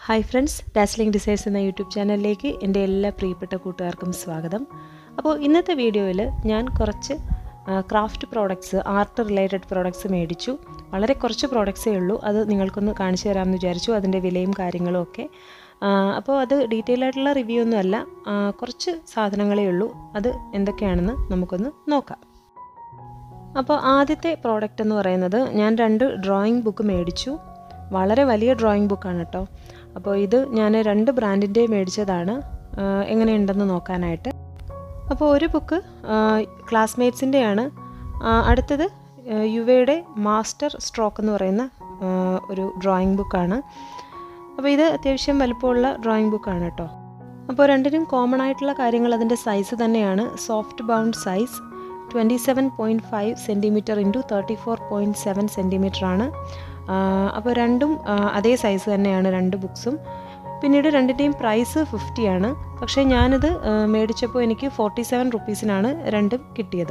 hi friends dazzling designs എന്ന YouTube ചാനലിലേക്ക് എൻ്റെ എല്ലാ പ്രിയപ്പെട്ട കൂട്ടുകാർക്കും സ്വാഗതം അപ്പോൾ ഇന്നത്തെ വീഡിയോയിൽ ഞാൻ കുറച്ച് craft products art related products മേടിച്ചു വളരെ കുറച്ച് പ്രോഡക്ട്സേ ഉള്ളൂ അത് നിങ്ങൾക്കൊന്ന് കാണിച്ചു തരാമെന്ന് വിചാരിച്ചു അതിൻ്റെ വിലയും കാര്യങ്ങളും ഒക്കെ അപ്പോൾ അത് ഡീറ്റെയിൽ ആയിട്ടുള്ള റിവ്യൂ ഒന്നും അല്ല കുറച്ച് സാധനങ്ങളേ ഉള്ളൂ അത് എന്തൊക്കെയാണെന്ന് നമുക്കൊന്ന് നോക്കാം അപ്പോൾ ആദ്യത്തെ പ്രോഡക്റ്റ് എന്ന് പറയുന്നത് ഞാൻ രണ്ട് ഡ്രോയിങ് ബുക്ക് മേടിച്ചു വളരെ വലിയ ഡ്രോയിങ് ബുക്കാണ് കേട്ടോ അപ്പോൾ ഇത് ഞാൻ രണ്ട് ബ്രാൻഡിൻ്റെ മേടിച്ചതാണ് എങ്ങനെയുണ്ടെന്ന് നോക്കാനായിട്ട് അപ്പോൾ ഒരു ബുക്ക് ക്ലാസ്മേറ്റ്സിൻ്റെയാണ് അടുത്തത് യുവയുടെ മാസ്റ്റർ സ്ട്രോക്ക് എന്ന് പറയുന്ന ഒരു ഡ്രോയിങ് ബുക്കാണ് അപ്പോൾ ഇത് അത്യാവശ്യം വലുപ്പമുള്ള ഡ്രോയിങ് ബുക്കാണ് കേട്ടോ അപ്പോൾ രണ്ടിനും കോമൺ ആയിട്ടുള്ള കാര്യങ്ങൾ അതിൻ്റെ സൈസ് തന്നെയാണ് soft bound size twenty seven point five centimetre into thirty four point seven centimetre ആണ് അപ്പോൾ രണ്ടും അതേ സൈസ് തന്നെയാണ് രണ്ട് ബുക്സും പിന്നീട് രണ്ടിൻ്റെയും പ്രൈസ് ഫിഫ്റ്റി ആണ് പക്ഷേ ഞാനിത് മേടിച്ചപ്പോൾ എനിക്ക് ഫോർട്ടി സെവൻ റുപ്പീസിനാണ് രണ്ടും കിട്ടിയത്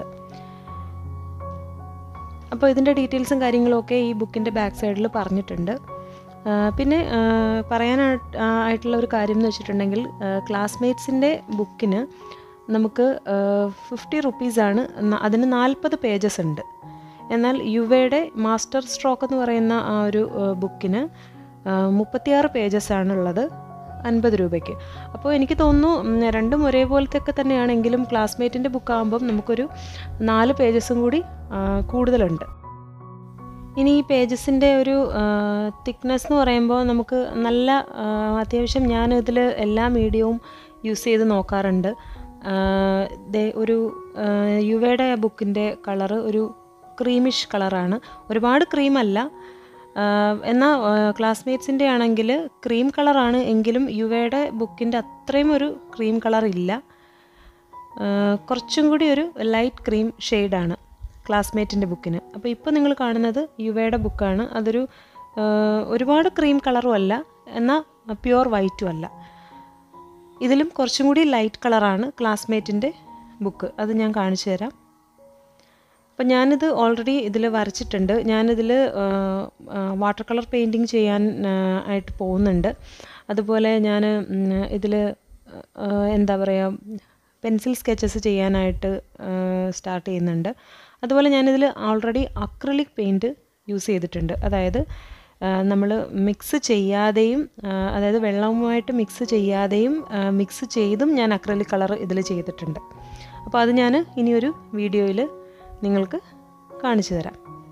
അപ്പോൾ ഇതിൻ്റെ ഡീറ്റെയിൽസും കാര്യങ്ങളും ഒക്കെ ഈ ബുക്കിൻ്റെ ബാക്ക് സൈഡിൽ പറഞ്ഞിട്ടുണ്ട് പിന്നെ പറയാനായിട്ടുള്ള ഒരു കാര്യം എന്ന് വെച്ചിട്ടുണ്ടെങ്കിൽ ക്ലാസ്മേറ്റ്സിൻ്റെ ബുക്കിന് നമുക്ക് ഫിഫ്റ്റി റുപ്പീസാണ് അതിന് നാൽപ്പത് പേജസ് ഉണ്ട് എന്നാൽ യുവയുടെ മാസ്റ്റർ സ്ട്രോക്ക് എന്ന് പറയുന്ന ആ ഒരു ബുക്കിന് മുപ്പത്തിയാറ് പേജസ് ആണുള്ളത് അൻപത് രൂപയ്ക്ക് അപ്പോൾ എനിക്ക് തോന്നുന്നു രണ്ടും ഒരേപോലത്തെ ഒക്കെ തന്നെയാണെങ്കിലും ക്ലാസ്മേറ്റിൻ്റെ ബുക്കാകുമ്പം നമുക്കൊരു നാല് പേജസും കൂടി കൂടുതലുണ്ട് ഇനി ഈ പേജസിൻ്റെ ഒരു തിക്നെസ് എന്ന് പറയുമ്പോൾ നമുക്ക് നല്ല അത്യാവശ്യം ഞാൻ ഇതിൽ എല്ലാ മീഡിയവും യൂസ് ചെയ്ത് നോക്കാറുണ്ട് ഒരു യുവയുടെ ബുക്കിൻ്റെ കളറ് ഒരു ക്രീമിഷ് കളറാണ് ഒരുപാട് ക്രീമല്ല എന്നാൽ ക്ലാസ്മേറ്റ്സിൻ്റെ ആണെങ്കിൽ ക്രീം കളറാണ് എങ്കിലും യുവയുടെ ബുക്കിൻ്റെ അത്രയും ഒരു ക്രീം കളർ ഇല്ല കുറച്ചും കൂടി ഒരു ലൈറ്റ് ക്രീം ഷെയ്ഡാണ് ക്ലാസ്മേറ്റിൻ്റെ ബുക്കിന് അപ്പോൾ ഇപ്പോൾ നിങ്ങൾ കാണുന്നത് യുവയുടെ ബുക്കാണ് അതൊരു ഒരുപാട് ക്രീം കളറും അല്ല എന്നാൽ പ്യുവർ വൈറ്റും അല്ല ഇതിലും കുറച്ചും കൂടി ലൈറ്റ് കളറാണ് ക്ലാസ്മേറ്റിൻ്റെ ബുക്ക് അത് ഞാൻ കാണിച്ചു തരാം അപ്പം ഞാനിത് ഓൾറെഡി ഇതിൽ വരച്ചിട്ടുണ്ട് ഞാനിതിൽ വാട്ടർ കളർ പെയിൻറ്റിങ് ചെയ്യാൻ ആയിട്ട് പോകുന്നുണ്ട് അതുപോലെ ഞാൻ ഇതിൽ എന്താ പറയുക പെൻസിൽ സ്കെച്ചസ് ചെയ്യാനായിട്ട് സ്റ്റാർട്ട് ചെയ്യുന്നുണ്ട് അതുപോലെ ഞാനിതിൽ ഓൾറെഡി അക്രലിക് പെയിൻറ്റ് യൂസ് ചെയ്തിട്ടുണ്ട് അതായത് നമ്മൾ മിക്സ് ചെയ്യാതെയും അതായത് വെള്ളവുമായിട്ട് മിക്സ് ചെയ്യാതെയും മിക്സ് ചെയ്തും ഞാൻ അക്രലിക് കളർ ഇതിൽ ചെയ്തിട്ടുണ്ട് അപ്പോൾ അത് ഞാൻ ഇനിയൊരു വീഡിയോയിൽ നിങ്ങൾക്ക് കാണിച്ചു തരാം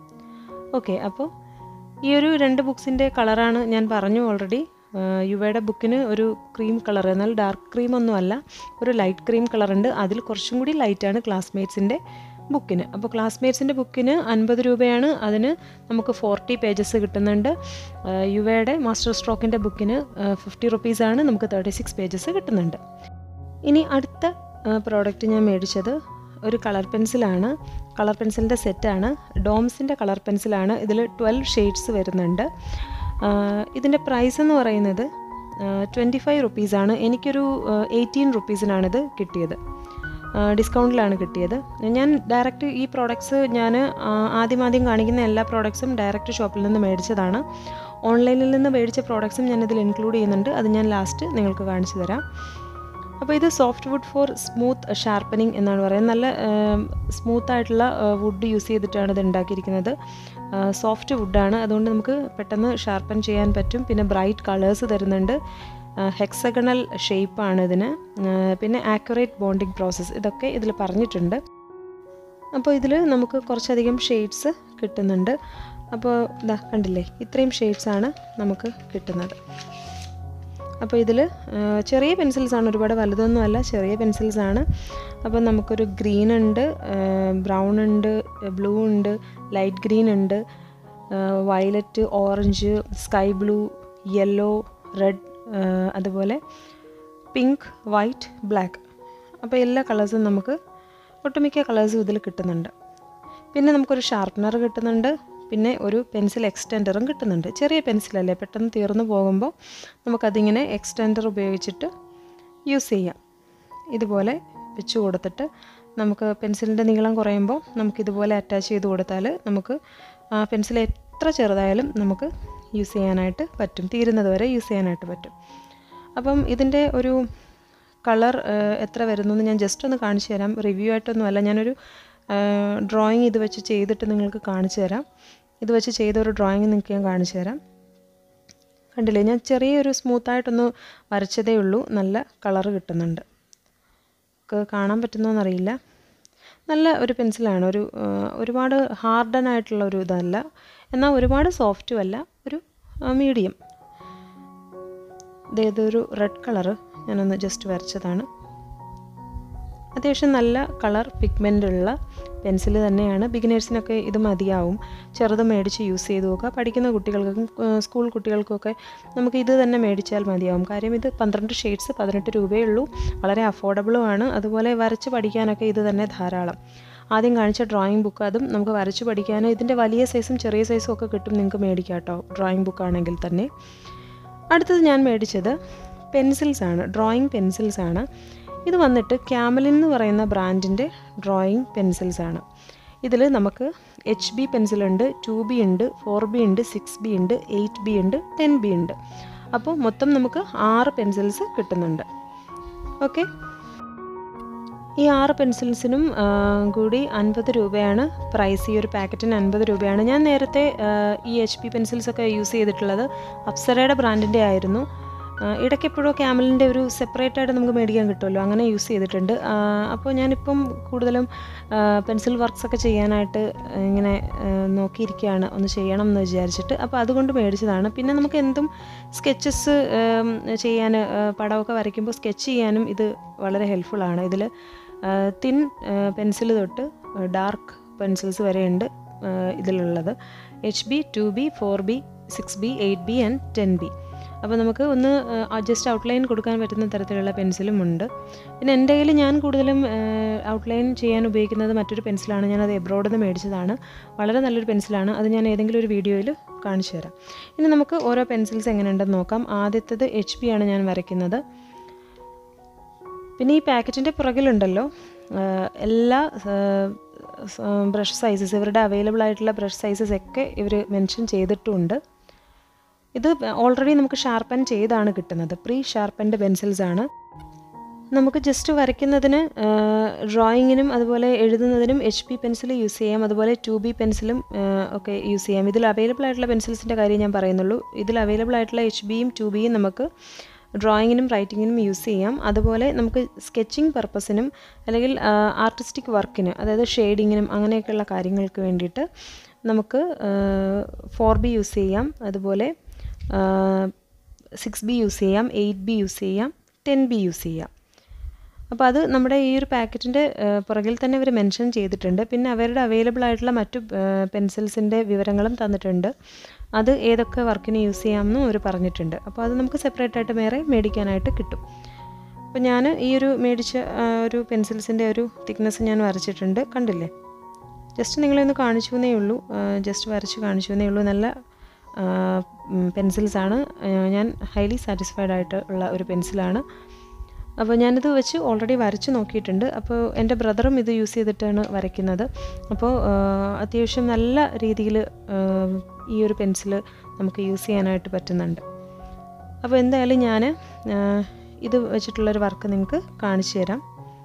ഓക്കെ അപ്പോൾ ഈ ഒരു രണ്ട് ബുക്സിൻ്റെ കളറാണ് ഞാൻ പറഞ്ഞു ഓൾറെഡി യുവയുടെ ബുക്കിന് ഒരു ക്രീം കളർ എന്നാൽ ഡാർക്ക് ക്രീം ഒന്നും അല്ല ഒരു ലൈറ്റ് ക്രീം കളറുണ്ട് അതിൽ കുറച്ചും കൂടി ലൈറ്റാണ് ക്ലാസ്മേറ്റ്സിൻ്റെ ബുക്കിന് അപ്പോൾ ക്ലാസ്മേറ്റ്സിൻ്റെ ബുക്കിന് അൻപത് രൂപയാണ് അതിന് നമുക്ക് ഫോർട്ടി പേജസ് കിട്ടുന്നുണ്ട് യുവയുടെ മാസ്റ്റർ സ്ട്രോക്കിൻ്റെ ബുക്കിന് ഫിഫ്റ്റി റുപ്പീസാണ് നമുക്ക് തേർട്ടി സിക്സ് പേജസ് കിട്ടുന്നുണ്ട് ഇനി അടുത്ത പ്രോഡക്റ്റ് ഞാൻ മേടിച്ചത് ഒരു കളർ പെൻസിലാണ് കളർ പെൻസിലിൻ്റെ സെറ്റാണ് ഡോംസിൻ്റെ കളർ പെൻസിലാണ് ഇതിൽ ട്വൽവ് ഷെയ്ഡ്സ് വരുന്നുണ്ട് ഇതിൻ്റെ പ്രൈസ് എന്ന് പറയുന്നത് ട്വൻറ്റി ഫൈവ് റുപ്പീസാണ് എനിക്കൊരു എയ്റ്റീൻ റുപ്പീസിനാണിത് കിട്ടിയത് ഡിസ്കൗണ്ടിലാണ് കിട്ടിയത് ഞാൻ ഡയറക്റ്റ് ഈ പ്രോഡക്ട്സ് ഞാൻ ആദ്യം ആദ്യം കാണിക്കുന്ന എല്ലാ പ്രോഡക്ട്സും ഡയറക്റ്റ് ഷോപ്പിൽ നിന്ന് മേടിച്ചതാണ് ഓൺലൈനിൽ നിന്ന് മേടിച്ച പ്രോഡക്ട്സും ഞാൻ ഇതിൽ ഇൻക്ലൂഡ് ചെയ്യുന്നുണ്ട് അത് ഞാൻ ലാസ്റ്റ് നിങ്ങൾക്ക് കാണിച്ചു തരാം അപ്പോൾ ഇത് soft wood for smooth sharpening എന്നാണ് പറയുന്നത് നല്ല സ്മൂത്ത് ആയിട്ടുള്ള വുഡ് യൂസ് ചെയ്തിട്ടാണ് ഇത് ഉണ്ടാക്കിയിരിക്കുന്നത് സോഫ്റ്റ് വുഡാണ് അതുകൊണ്ട് നമുക്ക് പെട്ടെന്ന് ഷാർപ്പൻ ചെയ്യാൻ പറ്റും പിന്നെ ബ്രൈറ്റ് കളേഴ്സ് തരുന്നുണ്ട് ഹെക്സഗണൽ ഷേപ്പാണ് ഇതിന് പിന്നെ ആക്യുറേറ്റ് ബോണ്ടിങ് പ്രോസസ്സ് ഇതൊക്കെ ഇതിൽ പറഞ്ഞിട്ടുണ്ട് അപ്പോൾ ഇതിൽ നമുക്ക് കുറച്ചധികം ഷെയ്ഡ്സ് കിട്ടുന്നുണ്ട് അപ്പോൾ ഇതാ കണ്ടില്ലേ ഇത്രയും ഷെയ്ഡ്സാണ് നമുക്ക് കിട്ടുന്നത് അപ്പോൾ ഇതിൽ ചെറിയ പെൻസിൽസാണ് ഒരുപാട് വലുതൊന്നുമല്ല ചെറിയ പെൻസിൽസാണ് അപ്പോൾ നമുക്കൊരു ഗ്രീൻ ഉണ്ട് ബ്രൗൺ ഉണ്ട് ബ്ലൂ ഉണ്ട് ലൈറ്റ് ഗ്രീൻ ഉണ്ട് violet orange sky blue yellow red അതുപോലെ പിങ്ക് വൈറ്റ് ബ്ലാക്ക് അപ്പോൾ എല്ലാ കളേഴ്സും നമുക്ക് ഒട്ടുമിക്ക കളേഴ്സും ഇതിൽ കിട്ടുന്നുണ്ട് പിന്നെ നമുക്കൊരു ഷാർപ്പനർ കിട്ടുന്നുണ്ട് പിന്നെ ഒരു പെൻസിൽ എക്സ്റ്റെൻഡറും കിട്ടുന്നുണ്ട് ചെറിയ പെൻസിലല്ലേ പെട്ടെന്ന് തീർന്നു പോകുമ്പോൾ നമുക്കതിങ്ങനെ എക്സ്റ്റെൻഡർ ഉപയോഗിച്ചിട്ട് യൂസ് ചെയ്യാം ഇതുപോലെ വെച്ച് കൊടുത്തിട്ട് നമുക്ക് പെൻസിലിൻ്റെ നീളം കുറയുമ്പോൾ നമുക്കിതുപോലെ അറ്റാച്ച് ചെയ്ത് കൊടുത്താൽ നമുക്ക് പെൻസിൽ എത്ര ചെറുതായാലും നമുക്ക് യൂസ് ചെയ്യാനായിട്ട് പറ്റും തീരുന്നത് വരെ യൂസ് ചെയ്യാനായിട്ട് പറ്റും അപ്പം ഇതിൻ്റെ ഒരു കളർ എത്ര വരുന്നു എന്ന് ഞാൻ ജസ്റ്റ് ഒന്ന് കാണിച്ചു തരാം റിവ്യൂ ആയിട്ടൊന്നും അല്ല ഞാനൊരു ഡ്രോയിങ് ഇത് വെച്ച് ചെയ്തിട്ട് നിങ്ങൾക്ക് കാണിച്ചു തരാം ഇത് വെച്ച് ചെയ്ത ഒരു ഡ്രോയിങ് നിങ്ങൾക്ക് ഞാൻ കാണിച്ചു തരാം കണ്ടില്ലേ ഞാൻ ചെറിയൊരു സ്മൂത്തായിട്ടൊന്ന് വരച്ചതേ ഉള്ളൂ നല്ല കളറ് കിട്ടുന്നുണ്ട് ഒക്കെ കാണാൻ പറ്റുന്നോന്നറിയില്ല നല്ല ഒരു പെൻസിലാണ് ഒരു ആ, ഒരുപാട് ഹാർഡൻ ആയിട്ടുള്ള ഒരു ഇതല്ല എന്നാൽ ഒരുപാട് സോഫ്റ്റും അല്ല ഒരു മീഡിയം ഇതേതൊരു റെഡ് കളറ് ഞാനൊന്ന് ജസ്റ്റ് വരച്ചതാണ് അത്യാവശ്യം നല്ല കളർ പിഗ്മെൻ്റ് ഉള്ള പെൻസിൽ തന്നെയാണ് ബിഗിനേഴ്സിനൊക്കെ ഇത് മതിയാവും ചെറുത് മേടിച്ച് യൂസ് ചെയ്ത് നോക്കുക പഠിക്കുന്ന കുട്ടികൾക്കും ഏഹ് സ്കൂൾ കുട്ടികൾക്കൊക്കെ നമുക്ക് ഇത് തന്നെ മേടിച്ചാൽ മതിയാവും കാര്യം ഇത് പന്ത്രണ്ട് ഷെയ്ഡ്സ് പതിനെട്ട് രൂപയേ ഉള്ളൂ വളരെ അഫോർഡബിളുമാണ് അതുപോലെ വരച്ച് പഠിക്കാനൊക്കെ ഇത് തന്നെ ധാരാളം ആദ്യം കാണിച്ച ഡ്രോയിങ് ബുക്ക് അതും നമുക്ക് വരച്ച് പഠിക്കാൻ ഇതിൻ്റെ വലിയ സൈസും ചെറിയ സൈസും ഒക്കെ കിട്ടും നിങ്ങൾക്ക് മേടിക്കാം കേട്ടോ ഡ്രോയിങ് ബുക്ക് ആണെങ്കിൽ തന്നെ അടുത്തത് ഞാൻ മേടിച്ചത് പെൻസിൽസ് ആണ് ഡ്രോയിങ് പെൻസിൽസ് ആണ് ഇത് വന്നിട്ട് ക്യാമലിൻ എന്ന് പറയുന്ന ബ്രാൻഡിൻ്റെ ഡ്രോയിങ് പെൻസിൽസ് ആണ് ഇതിൽ നമുക്ക് എച്ച് ബി പെൻസിലുണ്ട് ടു ബി ഉണ്ട് ഫോർ ബി ഉണ്ട് സിക്സ് ബി ഉണ്ട് എയ്റ്റ് ബി ഉണ്ട് ടെൻ ബി ഉണ്ട് അപ്പോൾ മൊത്തം നമുക്ക് ആറ് പെൻസിൽസ് കിട്ടുന്നുണ്ട് ഓക്കെ ഈ ആറ് പെൻസിൽസിനും ആ, കൂടി അൻപത് രൂപയാണ് പ്രൈസ് ഈ ഒരു പാക്കറ്റിന് അൻപത് രൂപയാണ് ഞാൻ നേരത്തെ ആ, ഈ എച്ച് പി പെൻസിൽസ് ഒക്കെ യൂസ് ചെയ്തിട്ടുള്ളത് അപ്സരയുടെ ബ്രാൻഡിൻ്റെ ആയിരുന്നു ആ, ഇടയ്ക്കെപ്പോഴോ ക്യാമലിൻ്റെ ഒരു സെപ്പറേറ്റ് ആയിട്ട് നമുക്ക് മേടിക്കാൻ കിട്ടുമല്ലോ അങ്ങനെ യൂസ് ചെയ്തിട്ടുണ്ട് ആ, അപ്പോൾ ഞാനിപ്പം കൂടുതലും പെൻസിൽ വർക്ക്സ് ഒക്കെ ചെയ്യാനായിട്ട് ഇങ്ങനെ ആ, നോക്കിയിരിക്കുകയാണ് ഒന്ന് ചെയ്യണം എന്ന് വിചാരിച്ചിട്ട് അപ്പോൾ അതുകൊണ്ട് മേടിച്ചതാണ് പിന്നെ നമുക്ക് എന്തും സ്കെച്ചസ് ചെയ്യാൻ ആ, പടമൊക്കെ വരയ്ക്കുമ്പോൾ സ്കെച്ച് ചെയ്യാനും ഇത് വളരെ ഹെൽപ്ഫുള്ളാണ് ഇതിൽ തിൻ പെൻസിൽ തൊട്ട് ഡാർക്ക് പെൻസിൽസ് വരെയുണ്ട് ആ, ഇതിലുള്ളത് H B two B four B six B eight B and ten B അപ്പോൾ നമുക്ക് ഒന്ന് ജസ്റ്റ് ഔട്ട്ലൈൻ കൊടുക്കാൻ പറ്റുന്ന തരത്തിലുള്ള പെൻസിലും ഉണ്ട് പിന്നെ എൻ്റെ കയ്യിൽ ഞാൻ കൂടുതലും ഔട്ട്ലൈൻ ചെയ്യാൻ ഉപയോഗിക്കുന്നത് മറ്റൊരു പെൻസിലാണ് ഞാനത് എബ്രോഡിൽ നിന്ന് മേടിച്ചതാണ് വളരെ നല്ലൊരു പെൻസിലാണ് അത് ഞാൻ ഏതെങ്കിലും ഒരു വീഡിയോയിൽ കാണിച്ചു തരാം ഇനി നമുക്ക് ഓരോ പെൻസിൽസ് എങ്ങനെയുണ്ടെന്ന് നോക്കാം ആദ്യത്തേത് എച്ച് ബി ആണ് ഞാൻ വരയ്ക്കുന്നത് പിന്നെ ഈ പാക്കറ്റിൻ്റെ പുറകിലുണ്ടല്ലോ ആ, എല്ലാ ബ്രഷ് സൈസസ് ഇവരുടെ അവൈലബിൾ ആയിട്ടുള്ള ബ്രഷ് സൈസസ് ഒക്കെ ഇവർ മെൻഷൻ ചെയ്തിട്ടുമുണ്ട് ഇത് ഓൾറെഡി നമുക്ക് ഷാർപ്പൻ ചെയ്താണ് കിട്ടുന്നത് പ്രീ ഷാർപ്പൻഡ് പെൻസിൽസ് ആണ് നമുക്ക് ജസ്റ്റ് വരയ്ക്കുന്നതിന് ഡ്രോയിങ്ങിനും അതുപോലെ എഴുതുന്നതിനും എച്ച് പി പെൻസിൽ യൂസ് ചെയ്യാം അതുപോലെ ടു ബി പെൻസിലും ഒക്കെ യൂസ് ചെയ്യാം ഇതിൽ അവൈലബിൾ ആയിട്ടുള്ള പെൻസിൽസിൻ്റെ കാര്യം ഞാൻ പറയുന്നുള്ളൂ ഇതിൽ അവൈലബിൾ ആയിട്ടുള്ള എച്ച് ബിയും ടു ബിയും നമുക്ക് ഡ്രോയിങ്ങിനും റൈറ്റിങ്ങിനും യൂസ് ചെയ്യാം അതുപോലെ നമുക്ക് സ്കെച്ചിങ് പർപ്പസിനും അല്ലെങ്കിൽ ആർട്ടിസ്റ്റിക് വർക്കിന് അതായത് ഷെയ്ഡിങ്ങിനും അങ്ങനെയൊക്കെയുള്ള കാര്യങ്ങൾക്ക് വേണ്ടിയിട്ട് നമുക്ക് ഫോർ ബി യൂസ് ചെയ്യാം അതുപോലെ സിക്സ് ബി യൂസ് ചെയ്യാം എയ്റ്റ് ബി യൂസ് ചെയ്യാം ടെൻ ബി യൂസ് ചെയ്യാം അപ്പോൾ അത് നമ്മുടെ ഈ ഒരു പാക്കറ്റിൻ്റെ പുറകിൽ തന്നെ ഇവർ മെൻഷൻ ചെയ്തിട്ടുണ്ട് പിന്നെ അവരുടെ അവൈലബിൾ ആയിട്ടുള്ള മറ്റു പെൻസിൽസിൻ്റെ വിവരങ്ങളും തന്നിട്ടുണ്ട് അത് ഏതൊക്കെ വർക്കിന് യൂസ് ചെയ്യാമെന്നും അവർ പറഞ്ഞിട്ടുണ്ട് അപ്പോൾ അത് നമുക്ക് സെപ്പറേറ്റ് ആയിട്ട് വേറെ മേടിക്കാനായിട്ട് കിട്ടും അപ്പോൾ ഞാൻ ഈ ഒരു മേടിച്ച ആ, ഒരു പെൻസിൽസിൻ്റെ ഒരു തിക്നെസ് ഞാൻ വരച്ചിട്ടുണ്ട് കണ്ടില്ലേ ജസ്റ്റ് നിങ്ങളെ ഒന്ന് കാണിച്ചു എന്നേ ഉള്ളൂ ജസ്റ്റ് വരച്ച് കാണിച്ചു എന്നേ ഉള്ളൂ നല്ല പെൻസിൽസാണ് ഞാൻ ഹൈലി സാറ്റിസ്ഫൈഡ് ആയിട്ട് ഉള്ള ഒരു പെൻസിലാണ് അപ്പോൾ ഞാനിത് വെച്ച് ഓൾറെഡി വരച്ച് നോക്കിയിട്ടുണ്ട് അപ്പോൾ എൻ്റെ ബ്രദറും ഇത് യൂസ് ചെയ്തിട്ടാണ് വരയ്ക്കുന്നത് അപ്പോൾ ആ, അത്യാവശ്യം നല്ല രീതിയിൽ ഈ ഒരു പെൻസിൽ നമുക്ക് യൂസ് ചെയ്യാനായിട്ട് പറ്റുന്നുണ്ട് അപ്പോൾ എന്തായാലും ഞാൻ ഇത് വെച്ചിട്ടുള്ളൊരു വർക്ക് നിങ്ങൾക്ക് കാണിച്ചു തരാം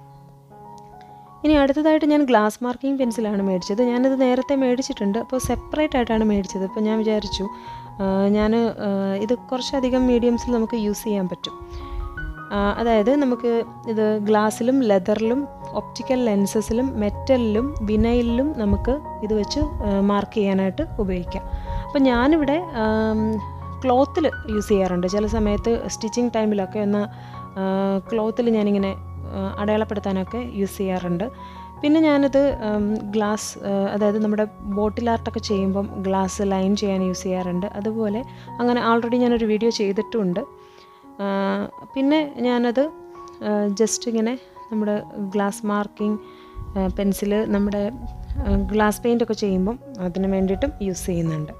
ഇനി അടുത്തതായിട്ട് ഞാൻ ഗ്ലാസ് മാർക്കിംഗ് പെൻസിലാണ് മേടിച്ചത് ഞാനിത് നേരത്തെ മേടിച്ചിട്ടുണ്ട് അപ്പോൾ സെപ്പറേറ്റ് ആയിട്ടാണ് മേടിച്ചത് അപ്പോൾ ഞാൻ വിചാരിച്ചു ഞാൻ ഇത് കുറച്ചധികം മീഡിയംസിൽ നമുക്ക് യൂസ് ചെയ്യാൻ പറ്റും ആ, അതായത് നമുക്ക് ഇത് ഗ്ലാസ്സിലും ലെതറിലും ഒപ്റ്റിക്കൽ ലെൻസസിലും മെറ്റലിലും വിനൈലിലും നമുക്ക് ഇത് വെച്ച് മാർക്ക് ചെയ്യാനായിട്ട് ഉപയോഗിക്കാം അപ്പോൾ ഞാനിവിടെ ക്ലോത്തിൽ യൂസ് ചെയ്യാറുണ്ട് ചില സമയത്ത് സ്റ്റിച്ചിങ് ടൈമിലൊക്കെ ഒന്ന് ക്ലോത്തിൽ ഞാനിങ്ങനെ ആ, അടയാളപ്പെടുത്താനൊക്കെ യൂസ് ചെയ്യാറുണ്ട് പിന്നെ ഞാനത് ഗ്ലാസ് അതായത് നമ്മുടെ ബോട്ടിൽ ആർട്ടൊക്കെ ചെയ്യുമ്പം ഗ്ലാസ് ലൈൻ ചെയ്യാൻ യൂസ് ചെയ്യാറുണ്ട് അതുപോലെ അങ്ങനെ ആൾറെഡി ഞാനൊരു വീഡിയോ ചെയ്തിട്ടുമുണ്ട് ആ, പിന്നെ ഞാനത് ജസ്റ്റ് ഇങ്ങനെ നമ്മുടെ ഗ്ലാസ് മാർക്കിംഗ് പെൻസിൽ നമ്മുടെ ഗ്ലാസ് പെയിൻ്റ് ഒക്കെ ചെയ്യുമ്പം അതിന് വേണ്ടിയിട്ടും യൂസ് ചെയ്യുന്നുണ്ട്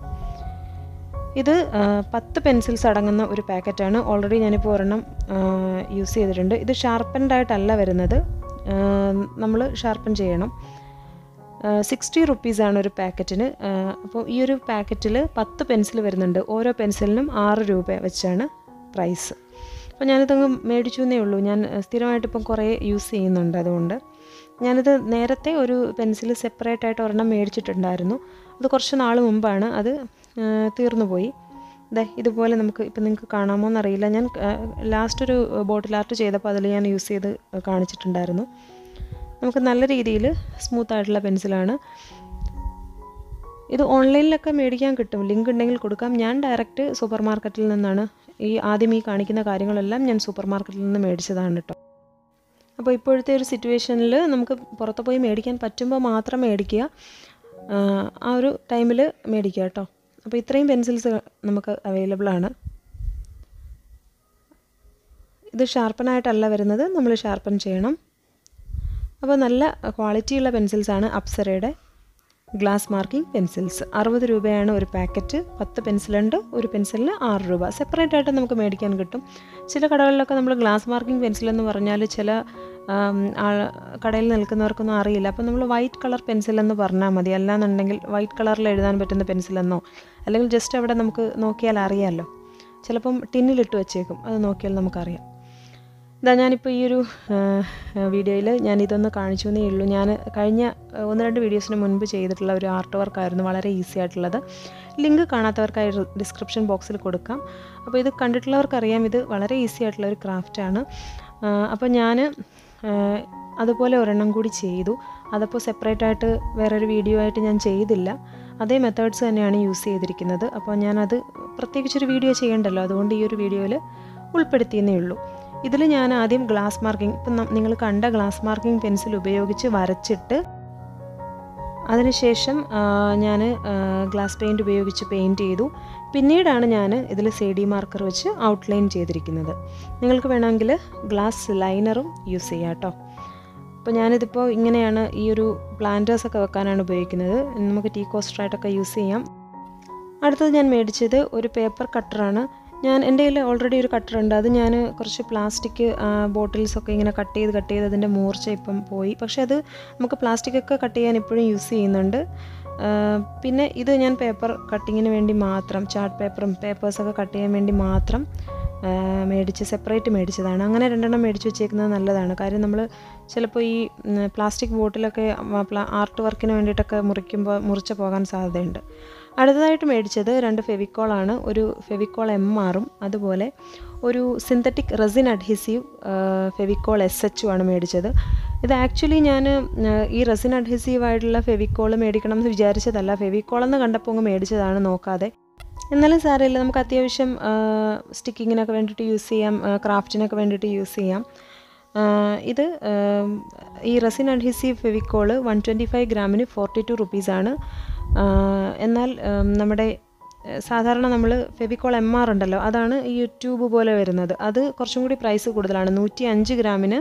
ഇത് ആ, പത്ത് പെൻസിൽസ് അടങ്ങുന്ന ഒരു പാക്കറ്റാണ് ഓൾറെഡി ഞാനിപ്പോൾ ഒരെണ്ണം യൂസ് ചെയ്തിട്ടുണ്ട് ഇത് ഷാർപ്പൻഡ് ആയിട്ടല്ല വരുന്നത് നമ്മൾ ഷാർപ്പൻ ചെയ്യണം സിക്സ്റ്റി റുപ്പീസാണ് ഒരു പാക്കറ്റിന് അപ്പോൾ ഈ ഒരു പാക്കറ്റിൽ പത്ത് പെൻസിൽ വരുന്നുണ്ട് ഓരോ പെൻസിലിനും ആറ് രൂപ വെച്ചാണ് പ്രൈസ് അപ്പോൾ ഞാനിതങ്ങ് മേടിച്ചു എന്നേ ഉള്ളൂ ഞാൻ സ്ഥിരമായിട്ട് ഇപ്പം കുറേ യൂസ് ചെയ്യുന്നുണ്ട് അതുകൊണ്ട് ഞാനിത് നേരത്തെ ഒരു പെൻസിൽ സെപ്പറേറ്റ് ആയിട്ട് ഒരെണ്ണം മേടിച്ചിട്ടുണ്ടായിരുന്നു അത് കുറച്ച് നാൾ മുമ്പാണ് അത് തീർന്നു പോയി ദേ ഇതുപോലെ നമുക്ക് ഇപ്പം നിങ്ങൾക്ക് കാണാമോ എന്നറിയില്ല ഞാൻ ലാസ്റ്റ് ഒരു ബോട്ടിൽ ആർട്ട് ചെയ്തപ്പോൾ അതിൽ ഞാൻ യൂസ് ചെയ്ത് കാണിച്ചിട്ടുണ്ടായിരുന്നു നമുക്ക് നല്ല രീതിയിൽ സ്മൂത്ത് ആയിട്ടുള്ള പെൻസിലാണ് ഇത് ഓൺലൈനിലൊക്കെ മേടിക്കാൻ കിട്ടും ലിങ്ക് ഉണ്ടെങ്കിൽ കൊടുക്കാം ഞാൻ ഡയറക്റ്റ് സൂപ്പർ മാർക്കറ്റിൽ നിന്നാണ് ഈ ആദ്യം ഈ കാണിക്കുന്ന കാര്യങ്ങളെല്ലാം ഞാൻ സൂപ്പർ മാർക്കറ്റിൽ നിന്ന് മേടിച്ചതാണ് കേട്ടോ അപ്പോൾ ഇപ്പോഴത്തെ ഒരു സിറ്റുവേഷനിൽ നമുക്ക് പുറത്ത് പോയി മേടിക്കാൻ പറ്റുമ്പോൾ മാത്രം മേടിക്കുക ആ ഒരു ടൈമിൽ മേടിക്കുക കേട്ടോ അപ്പോൾ ഇത്രയും പെൻസിൽസ് നമുക്ക് അവൈലബിൾ ആണ് ഇത് ഷാർപ്പനായിട്ടല്ല വരുന്നത് നമ്മൾ ഷാർപ്പൻ ചെയ്യണം അപ്പോൾ നല്ല ക്വാളിറ്റിയുള്ള പെൻസിൽസാണ് അപ്സരയുടെ ഗ്ലാസ് മാർക്കിംഗ് പെൻസിൽസ് അറുപത് രൂപയാണ് ഒരു പാക്കറ്റ് പത്ത് പെൻസിലുണ്ട് ഒരു പെൻസിലിന് ആറ് രൂപ സെപ്പറേറ്റ് ആയിട്ട് നമുക്ക് മേടിക്കാൻ കിട്ടും ചില കടകളിലൊക്കെ നമ്മൾ ഗ്ലാസ് മാർക്കിംഗ് പെൻസിൽ എന്ന് പറഞ്ഞാൽ ചില കടയിൽ നിൽക്കുന്നവർക്കൊന്നും അറിയില്ല അപ്പോൾ നമ്മൾ വൈറ്റ് കളർ പെൻസിൽ എന്ന് പറഞ്ഞാൽ മതി അല്ലാന്നുണ്ടെങ്കിൽ വൈറ്റ് കളറിൽ എഴുതാൻ പറ്റുന്ന പെൻസിലെന്നോ അല്ലെങ്കിൽ ജസ്റ്റ് അവിടെ നമുക്ക് നോക്കിയാൽ അറിയാമല്ലോ ചിലപ്പം ടിന്നിലിട്ട് വെച്ചേക്കും അത് നോക്കിയാൽ നമുക്കറിയാം ഇതാ ഞാനിപ്പോൾ ഈ ഒരു വീഡിയോയിൽ ഞാൻ ഇതൊന്ന് കാണിച്ചു എന്നേ ഉള്ളൂ ഞാൻ കഴിഞ്ഞ ഒന്ന് രണ്ട് വീഡിയോസിന് മുൻപ് ചെയ്തിട്ടുള്ള ഒരു ആർട്ട് വർക്കായിരുന്നു വളരെ ഈസി ആയിട്ടുള്ളത് ലിങ്ക് കാണാത്തവർക്കായി ഡിസ്ക്രിപ്ഷൻ ബോക്സിൽ കൊടുക്കാം അപ്പോൾ ഇത് കണ്ടിട്ടുള്ളവർക്കറിയാം ഇത് വളരെ ഈസി ആയിട്ടുള്ള ഒരു ക്രാഫ്റ്റാണ് അപ്പോൾ ഞാൻ അതുപോലെ ഒരെണ്ണം കൂടി ചെയ്തു അതപ്പോൾ സെപ്പറേറ്റ് ആയിട്ട് വേറൊരു വീഡിയോ ആയിട്ട് ഞാൻ ചെയ്തില്ല അതേ മെത്തേഡ്സ് തന്നെയാണ് യൂസ് ചെയ്തിരിക്കുന്നത് അപ്പോൾ ഞാനത് പ്രത്യേകിച്ചൊരു വീഡിയോ ചെയ്യണ്ടല്ലോ അതുകൊണ്ട് ഈ ഒരു വീഡിയോയിൽ ഉൾപ്പെടുത്തിയെന്നേ ഉള്ളൂ ഇതിൽ ഞാൻ ആദ്യം ഗ്ലാസ് മാർക്കിംഗ് ഇപ്പം നിങ്ങൾ കണ്ട ഗ്ലാസ് മാർക്കിംഗ് പെൻസിൽ ഉപയോഗിച്ച് വരച്ചിട്ട് അതിനുശേഷം ഞാൻ ഗ്ലാസ് പെയിൻറ് ഉപയോഗിച്ച് പെയിൻറ് ചെയ്തു പിന്നീടാണ് ഞാൻ ഇതിൽ സി ഡി മാർക്കർ വെച്ച് ഔട്ട്ലൈൻ ചെയ്തിരിക്കുന്നത് നിങ്ങൾക്ക് വേണമെങ്കിൽ ഗ്ലാസ് ലൈനറും യൂസ് ചെയ്യാം കേട്ടോ അപ്പോൾ ഞാനിതിപ്പോൾ ഇങ്ങനെയാണ് ഈ ഒരു പ്ലാന്റേഴ്സൊക്കെ വെക്കാനാണ് ഉപയോഗിക്കുന്നത് നമുക്ക് ടീ കോസ്റ്ററായിട്ടൊക്കെ യൂസ് ചെയ്യാം അടുത്തത് ഞാൻ മേടിച്ചത് ഒരു പേപ്പർ കട്ടറാണ് ഞാൻ എൻ്റെ കയ്യിൽ ഓൾറെഡി ഒരു കട്ടർ ഉണ്ട് അത് ഞാൻ കുറച്ച് പ്ലാസ്റ്റിക് ബോട്ടിൽസൊക്കെ ഇങ്ങനെ കട്ട് ചെയ്ത് കട്ട് ചെയ്ത് അതിൻ്റെ മൂർച്ച ഇപ്പം പോയി പക്ഷേ അത് നമുക്ക് പ്ലാസ്റ്റിക് ഒക്കെ കട്ട് ചെയ്യാൻ ഇപ്പോഴും യൂസ് ചെയ്യുന്നുണ്ട് പിന്നെ ഇത് ഞാൻ പേപ്പർ കട്ടിങ്ങിന് വേണ്ടി മാത്രം ചാർട്ട് പേപ്പറും പേപ്പേഴ്സൊക്കെ കട്ട് ചെയ്യാൻ വേണ്ടി മാത്രം മേടിച്ച് സെപ്പറേറ്റ് മേടിച്ചതാണ് അങ്ങനെ രണ്ടെണ്ണം മേടിച്ച് വെച്ചേക്കുന്നത് നല്ലതാണ് കാര്യം നമ്മൾ ചിലപ്പോൾ ഈ പ്ലാസ്റ്റിക് ബോട്ടിലൊക്കെ ആർട്ട് വർക്കിന് വേണ്ടിയിട്ടൊക്കെ മുറിക്കുമ്പോൾ മുറിച്ച് പോകാൻ സാധ്യതയുണ്ട് അടുത്തതായിട്ട് മേടിച്ചത് രണ്ട് ഫെവിക്കോളാണ് ഒരു ഫെവിക്കോൾ എം ആറും അതുപോലെ ഒരു synthetic resin adhesive Fevicol S എച്ചും ആണ് മേടിച്ചത് ഇത് ആക്ച്വലി ഞാൻ ഈ റെസിൻ അഡ്ഹീസീവ് ആയിട്ടുള്ള ഫെവിക്കോൾ മേടിക്കണം എന്ന് വിചാരിച്ചതല്ല ഫെവിക്കോൾ എന്ന് കണ്ടപ്പോൾ അങ്ങ് മേടിച്ചതാണ് നോക്കാതെ എന്നാലും സാരമില്ല നമുക്ക് അത്യാവശ്യം സ്റ്റിക്കിങ്ങിനൊക്കെ വേണ്ടിയിട്ട് യൂസ് ചെയ്യാം ക്രാഫ്റ്റിനൊക്കെ വേണ്ടിയിട്ട് യൂസ് ചെയ്യാം ഇത് ഈ resin adhesive Fevicol one twenty five ഗ്രാമിന് ഫോർട്ടി ടു റുപ്പീസാണ് എന്നാൽ നമ്മുടെ സാധാരണ നമ്മൾ ഫെവിക്കോൾ എം ആർ ഉണ്ടല്ലോ അതാണ് ഈ ട്യൂബ് പോലെ വരുന്നത് അത് കുറച്ചും കൂടി പ്രൈസ് കൂടുതലാണ് നൂറ്റി അഞ്ച് ഗ്രാമിന്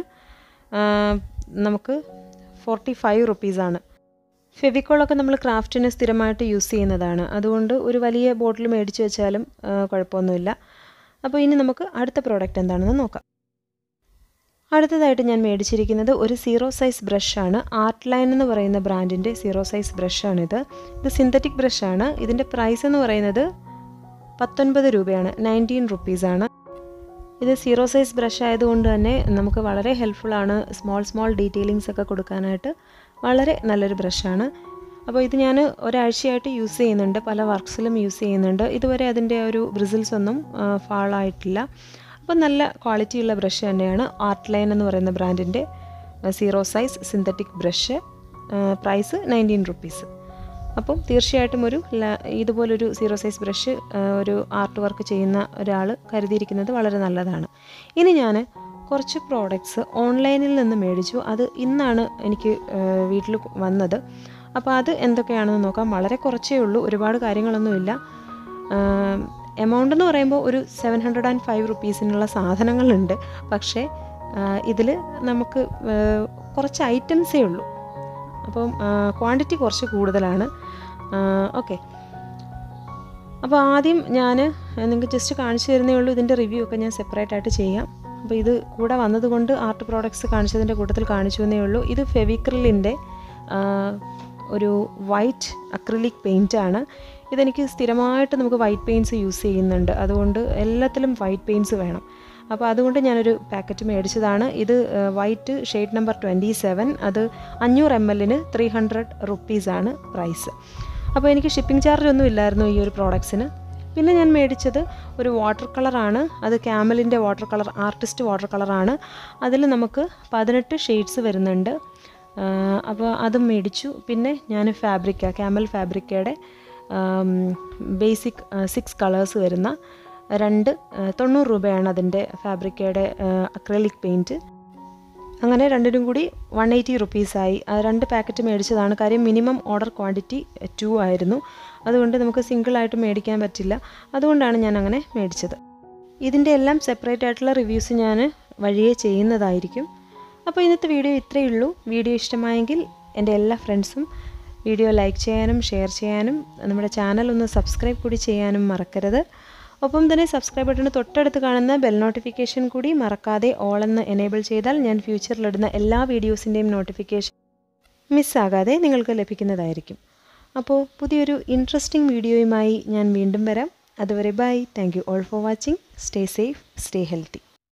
നമുക്ക് ഫോർട്ടി ഫൈവ് റുപ്പീസാണ് ഫെവിക്കോളൊക്കെ നമ്മൾ ക്രാഫ്റ്റിന് സ്ഥിരമായിട്ട് യൂസ് ചെയ്യുന്നതാണ് അതുകൊണ്ട് ഒരു വലിയ ബോട്ടിൽ മേടിച്ച് വെച്ചാലും കുഴപ്പമൊന്നുമില്ല അപ്പോൾ ഇനി നമുക്ക് അടുത്ത പ്രോഡക്റ്റ് എന്താണെന്ന് നോക്കാം അടുത്തതായിട്ട് ഞാൻ മേടിച്ചിരിക്കുന്നത് ഒരു സീറോ സൈസ് ബ്രഷാണ് ആർട്ട് ലൈൻ എന്ന് പറയുന്ന ബ്രാൻഡിൻ്റെ സീറോ സൈസ് ബ്രഷാണിത് ഇത് സിന്തറ്റിക് ബ്രഷാണ് ഇതിൻ്റെ പ്രൈസ് എന്ന് പറയുന്നത് പത്തൊൻപത് രൂപയാണ് നയൻറ്റീൻ റുപ്പീസാണ് ഇത് സീറോ സൈസ് ബ്രഷ് ആയതുകൊണ്ട് തന്നെ നമുക്ക് വളരെ ഹെൽപ്ഫുള്ളാണ് സ്മോൾ സ്മോൾ ഡീറ്റെയിലിങ്സ് ഒക്കെ കൊടുക്കാനായിട്ട് വളരെ നല്ലൊരു ബ്രഷാണ് അപ്പോൾ ഇത് ഞാൻ ഒരാഴ്ചയായിട്ട് യൂസ് ചെയ്യുന്നുണ്ട് പല വർക്ക്സിലും യൂസ് ചെയ്യുന്നുണ്ട് ഇതുവരെ അതിൻ്റെ ഒരു ബ്രിസിൽസ് ഒന്നും ഫാളായിട്ടില്ല അപ്പോൾ നല്ല ക്വാളിറ്റിയുള്ള ബ്രഷ് തന്നെയാണ് ആർട്ട് ലൈൻ എന്ന് പറയുന്ന ബ്രാൻഡിൻ്റെ zero size synthetic brush price nineteen rupees അപ്പം തീർച്ചയായിട്ടും ഒരു ഇതുപോലൊരു സീറോ സൈസ് ബ്രഷ് ഒരു ആർട്ട് വർക്ക് ചെയ്യുന്ന ഒരാൾ കരുതിയിരിക്കുന്നത് വളരെ നല്ലതാണ് ഇനി ഞാൻ കുറച്ച് പ്രോഡക്റ്റ്സ് ഓൺലൈനിൽ നിന്ന് മേടിച്ചു അത് ഇന്നാണ് എനിക്ക് വീട്ടിൽ വന്നത് അപ്പോൾ അത് എന്തൊക്കെയാണെന്ന് നോക്കാം വളരെ കുറച്ചേ ഉള്ളൂ ഒരുപാട് കാര്യങ്ങളൊന്നുമില്ല എമൗണ്ട് എന്ന് പറയുമ്പോൾ ഒരു സെവൻ ഹൺഡ്രഡ് ആൻഡ് ഫൈവ് റുപ്പീസിനുള്ള സാധനങ്ങളുണ്ട് പക്ഷേ ഇതിൽ നമുക്ക് കുറച്ച് ഐറ്റംസേ ഉള്ളൂ അപ്പം ക്വാണ്ടിറ്റി കുറച്ച് കൂടുതലാണ് ഓക്കെ അപ്പോൾ ആദ്യം ഞാൻ നിങ്ങൾക്ക് ജസ്റ്റ് കാണിച്ചു തരുന്നേ ഉള്ളൂ ഇതിൻ്റെ റിവ്യൂ ഒക്കെ ഞാൻ സെപ്പറേറ്റ് ആയിട്ട് ചെയ്യാം അപ്പോൾ ഇത് കൂടെ വന്നതുകൊണ്ട് ആർട്ട് പ്രോഡക്ട്സ് കാണിച്ചതിൻ്റെ കൂട്ടത്തിൽ കാണിച്ചു എന്നേ ഉള്ളൂ ഇത് ഫെവിക്രിലിൻ്റെ ഒരു വൈറ്റ് അക്രിലിക് പെയിൻ്റാണ് ഇതെനിക്ക് സ്ഥിരമായിട്ട് നമുക്ക് വൈറ്റ് പെയിൻറ്റ്സ് യൂസ് ചെയ്യുന്നുണ്ട് അതുകൊണ്ട് എല്ലാത്തിലും വൈറ്റ് പെയിൻറ്റ്സ് വേണം അപ്പോൾ അതുകൊണ്ട് ഞാനൊരു പാക്കറ്റ് മേടിച്ചതാണ് ഇത് white shade number twenty seven അത് അഞ്ഞൂറ് എം എല്ലിന് ത്രീ ഹൺഡ്രഡ് റുപ്പീസാണ് പ്രൈസ് അപ്പോൾ എനിക്ക് ഷിപ്പിംഗ് ചാർജ് ഒന്നും ഇല്ലായിരുന്നു ഈ ഒരു പ്രോഡക്ട്സിന് പിന്നെ ഞാൻ മേടിച്ചത് ഒരു വാട്ടർ കളറാണ് അത് ക്യാമലിൻ്റെ വാട്ടർ കളർ ആർട്ടിസ്റ്റ് വാട്ടർ കളറാണ് അതിൽ നമുക്ക് പതിനെട്ട് ഷെയ്ഡ്സ് വരുന്നുണ്ട് അപ്പോൾ അതും മേടിച്ചു പിന്നെ ഞാൻ ഫാബ്രിക്ക ക്യാമൽ ഫാബ്രിക്കയുടെ ബേസിക് സിക്സ് കളേഴ്സ് വരുന്ന രണ്ട് തൊണ്ണൂറ് രൂപയാണ് അതിൻ്റെ ഫാബ്രിക്കയുടെ അക്രലിക് പെയിൻറ്റ് അങ്ങനെ രണ്ടിനും കൂടി വൺ എയ്റ്റി റുപ്പീസായി ആ രണ്ട് പാക്കറ്റ് മേടിച്ചതാണ് കാര്യം മിനിമം ഓർഡർ ക്വാണ്ടിറ്റി ടു ആയിരുന്നു അതുകൊണ്ട് നമുക്ക് സിംഗിളായിട്ട് മേടിക്കാൻ പറ്റില്ല അതുകൊണ്ടാണ് ഞാൻ അങ്ങനെ മേടിച്ചത് ഇതിൻ്റെ എല്ലാം സെപ്പറേറ്റ് ആയിട്ടുള്ള റിവ്യൂസ് ഞാൻ വഴിയേ ചെയ്യുന്നതായിരിക്കും അപ്പോൾ ഇന്നത്തെ വീഡിയോ ഇത്രയേ ഉള്ളൂ വീഡിയോ ഇഷ്ടമായെങ്കിൽ എൻ്റെ എല്ലാ ഫ്രണ്ട്സും വീഡിയോ ലൈക്ക് ചെയ്യാനും ഷെയർ ചെയ്യാനും നമ്മുടെ ചാനൽ ഒന്ന് സബ്സ്ക്രൈബ് കൂടി ചെയ്യാനും മറക്കരുത് ഒപ്പം തന്നെ സബ്സ്ക്രൈബ് ബട്ടണ് തൊട്ടടുത്ത് കാണുന്ന ബെൽ നോട്ടിഫിക്കേഷൻ കൂടി മറക്കാതെ ഓൾ എന്ന് എനേബിൾ ചെയ്താൽ ഞാൻ ഫ്യൂച്ചറിലിടുന്ന എല്ലാ വീഡിയോസിൻ്റെയും നോട്ടിഫിക്കേഷൻ മിസ്സാകാതെ നിങ്ങൾക്ക് ലഭിക്കുന്നതായിരിക്കും അപ്പോൾ പുതിയൊരു ഇൻട്രസ്റ്റിംഗ് വീഡിയോയുമായി ഞാൻ വീണ്ടും വരാം അതുവരെ bye thank you all for watching stay safe stay healthy